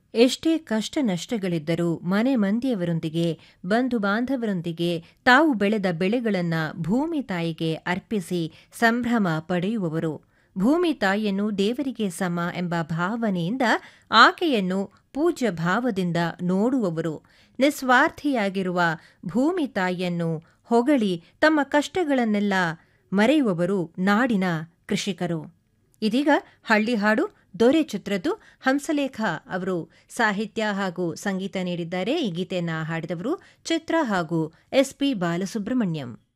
ಎಷ್ಟೇ ಕಷ್ಟ ನಷ್ಟಗಳಿದ್ದರೂ ಮನೆ ಮಂದಿಯವರೊಂದಿಗೆ ಬಂಧು ಬಾಂಧವರೊಂದಿಗೆ ತಾವು ಬೆಳೆದ ಬೆಳೆಗಳನ್ನ ಭೂಮಿ ತಾಯಿಗೆ ಅರ್ಪಿಸಿ ಸಂಭ್ರಮ ಪಡೆಯುವವರು ಭೂಮಿ ತಾಯಿಯನ್ನು ದೇವರಿಗೆ ಸಮ ಎಂಬ ಭಾವನೆಯಿಂದ ಆಕೆಯನ್ನು ಪೂಜ್ಯ ಭಾವದಿಂದ ನೋಡುವವರು ನಿಸ್ವಾರ್ಥಿಯಾಗಿರುವ ಭೂಮಿ ತಾಯಿಯನ್ನು ಹೊಗಳಿ ತಮ್ಮ ಕಷ್ಟಗಳನ್ನೆಲ್ಲ ಮರೆಯುವವರು ನಾಡಿನ ಕೃಷಿಕರು ಇದೀಗ ಹಳ್ಳಿ ಹಾಡು ದೊರೆ ಚಿತ್ರದ್ದು ಹಂಸಲೇಖ ಅವರು ಸಾಹಿತ್ಯ ಹಾಗೂ ಸಂಗೀತ ನೀಡಿದ್ದಾರೆ ಈ ಗೀತೆಯನ್ನ ಹಾಡಿದವರು ಚಿತ್ರ ಹಾಗೂ ಎಸ್ಪಿ ಬಾಲಸುಬ್ರಹ್ಮಣ್ಯಂ